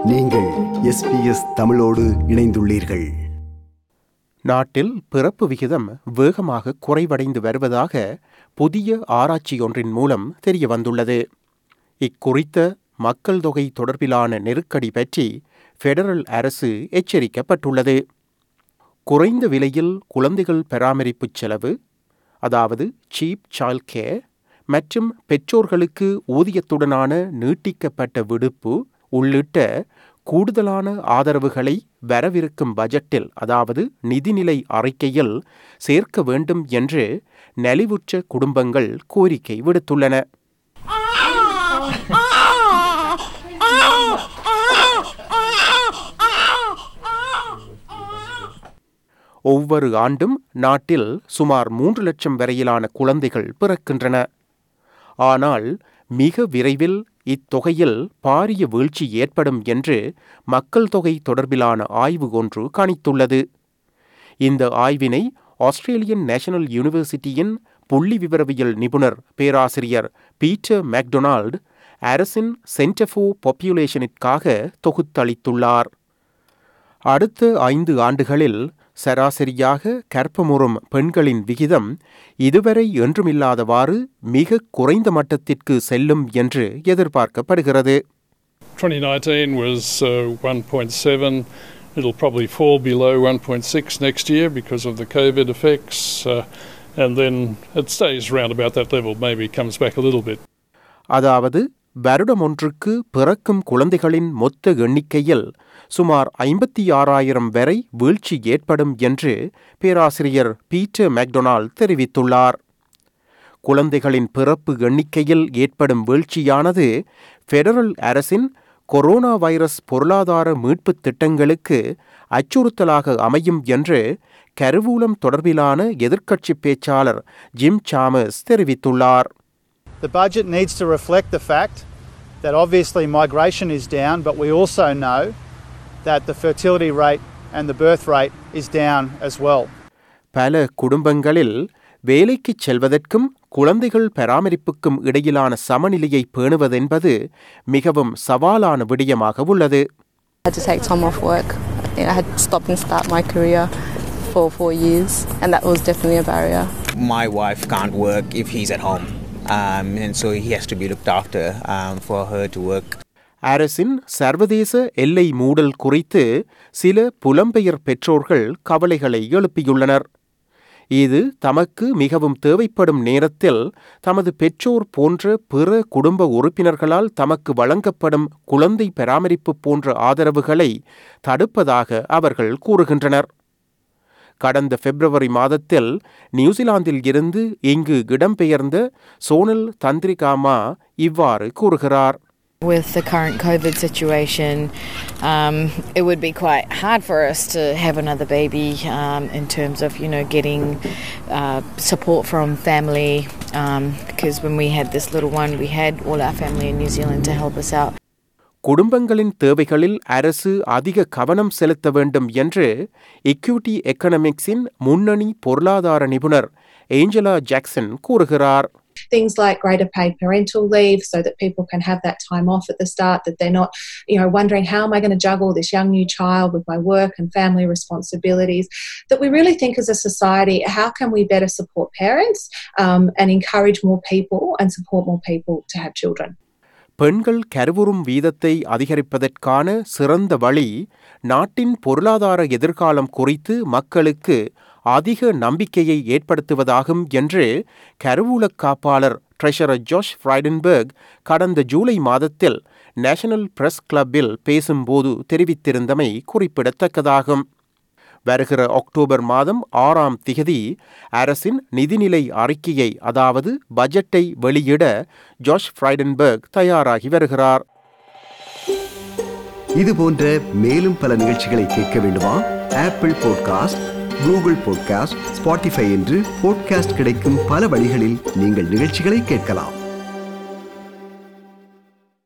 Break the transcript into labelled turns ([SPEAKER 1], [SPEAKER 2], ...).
[SPEAKER 1] நீங்கள் எஸ்பிஎஸ் தமிழோடு இணைந்துள்ளீர்கள்
[SPEAKER 2] நாட்டில் பிறப்பு விகிதம் வேகமாக குறைவடைந்து வருவதாக புதிய ஆராய்ச்சியொன்றின் மூலம் தெரிய வந்துள்ளது இக்குறித்த மக்கள் தொகை தொடர்பிலான நெருக்கடி பற்றி ஃபெடரல் அரசு எச்சரிக்கப்பட்டுள்ளது குறைந்த விலையில் குழந்தைகள் பராமரிப்புச் செலவு அதாவது சீப் சைல்ட் கேர் மற்றும் பெற்றோர்களுக்கு ஊதியத்துடனான நீட்டிக்கப்பட்ட விடுப்பு உள்ளிட்ட கூடுதலான ஆதரவுகளை வரவிருக்கும் பட்ஜெட்டில் அதாவது நிதிநிலை அறிக்கையில் சேர்க்க வேண்டும் என்று நலிவுற்ற குடும்பங்கள் கோரிக்கை விடுத்துள்ளன ஒவ்வொரு ஆண்டும் நாட்டில் சுமார் மூன்று லட்சம் வரையிலான குழந்தைகள் பிறக்கின்றன ஆனால் மிக விரைவில் இத்தொகையில் பாரிய வீழ்ச்சி ஏற்படும் என்று மக்கள் தொகை தொடர்பிலான ஆய்வு ஒன்று கணித்துள்ளது இந்த ஆய்வினை ஆஸ்திரேலியன் நேஷனல் யூனிவர்சிட்டியின் புள்ளி விவரவியல் நிபுணர் பேராசிரியர் பீட்டர் மேக்டொனால்ட் அரசின் சென்டர் ஃபார் பாப்புலேஷனிற்காக தொகுத்தளித்துள்ளார் அடுத்த ஐந்து ஆண்டுகளில் சராசரியாக கற்பமுறும் பெண்களின் விகிதம் இதுவரை என்றுமில்லாதவாறு மிக குறைந்த மட்டத்திற்கு செல்லும் என்று எதிர்பார்க்கப்படுகிறது
[SPEAKER 3] 2019 was uh, 1.7. It'll probably fall below 1.6 next year because of the COVID effects, uh, and then it stays around about that level, maybe comes back a little bit.
[SPEAKER 2] அதாவது வருடம் ஒன்றுக்கு பிறக்கும் குழந்தைகளின் மொத்த எண்ணிக்கையில் சுமார் ஐம்பத்தி ஆறாயிரம் வரை வீழ்ச்சி ஏற்படும் என்று பேராசிரியர் பீட்டர் மேக்டொனால்ட் தெரிவித்துள்ளார் குழந்தைகளின் பிறப்பு எண்ணிக்கையில் ஏற்படும் வீழ்ச்சியானது ஃபெடரல் அரசின் கொரோனா வைரஸ் பொருளாதார மீட்புத் திட்டங்களுக்கு அச்சுறுத்தலாக அமையும் என்று கருவூலம் தொடர்பிலான எதிர்க்கட்சி பேச்சாளர் ஜிம் சாமஸ் தெரிவித்துள்ளார்
[SPEAKER 4] The budget needs to reflect the fact that obviously migration is down, but we also know that the fertility rate and the birth rate is down as well.
[SPEAKER 2] பல குடும்பங்களில் வேலைக்குச் செல்வதற்கும் குழந்தைகள் பராமரிப்புக்கும் இடையிலான சமநிலையை பேணுவதென்பது மிகவும் சவாலான விடயமாக உள்ளது
[SPEAKER 5] I had to take time off work. I had to stop and start my career for four years, and that was definitely a barrier.
[SPEAKER 6] my wife can't work if he's at home. Um, and so he has to be looked after um, for her to work.
[SPEAKER 2] அரசின் சர்வதேச எல்லை மூடல் குறித்து சில புலம்பெயர் பெற்றோர்கள் கவலைகளை எழுப்பியுள்ளனர் இது தமக்கு மிகவும் தேவைப்படும் நேரத்தில் தமது பெற்றோர் போன்ற பிற குடும்ப உறுப்பினர்களால் தமக்கு வழங்கப்படும் குழந்தை பராமரிப்பு போன்ற ஆதரவுகளை தடுப்பதாக அவர்கள் கூறுகின்றனர் கடந்த பிப்ரவரி மாதத்தில் நியூசிலாந்தில் இருந்து இங்கு இடம்பெயர்ந்த சோனல் தந்திரிகாமா இவ்வாறு கூறுகிறார்
[SPEAKER 7] With the current COVID situation, um, it would be quite hard for us to have another baby um, in terms of, you know, getting uh, support from family. Um, because when we had this little one, we had all our family in New Zealand to help us out.
[SPEAKER 2] குடும்பங்களின் தேவைகளில் அரசு அதிக கவனம் செலுத்த வேண்டும் என்று equity எக்கனாமிக்ஸின் முன்னணி பொருளாதார நிபுணர் ஏஞ்சலா ஜாக்சன் கூறுகிறார்
[SPEAKER 8] things like greater paid parental leave so that people can have that time off at the start that they're not you know wondering how am i going to juggle this young new child with my work and family responsibilities that we really think as a society how can we better support parents um, and encourage more people and support more people to have children
[SPEAKER 2] பெண்கள் கருவுறும் வீதத்தை அதிகரிப்பதற்கான சிறந்த வழி நாட்டின் பொருளாதார எதிர்காலம் குறித்து மக்களுக்கு அதிக நம்பிக்கையை ஏற்படுத்துவதாகும் என்று கருவூலக் காப்பாளர் ட்ரெஷரர் ஜோஷ் ஃப்ரைடன்பர்க் கடந்த ஜூலை மாதத்தில் நேஷனல் பிரஸ் கிளப்பில் பேசும்போது தெரிவித்திருந்தமை குறிப்பிடத்தக்கதாகும் வருகிற அக்டோபர் மாதம் ஆறாம் திகதி அரசின் நிதிநிலை அறிக்கையை அதாவது பட்ஜெட்டை வெளியிட ஜாஷ் ஃப்ரைடன்பர்க் தயாராகி வருகிறார்
[SPEAKER 1] இது போன்ற மேலும் பல நிகழ்ச்சிகளை கேட்க வேண்டுமா Apple podcast Google podcast Spotify என்று பாட்காஸ்ட் கிடைக்கும் பல வழிகளில் நீங்கள் நிகழ்ச்சிகளை கேட்கலாம்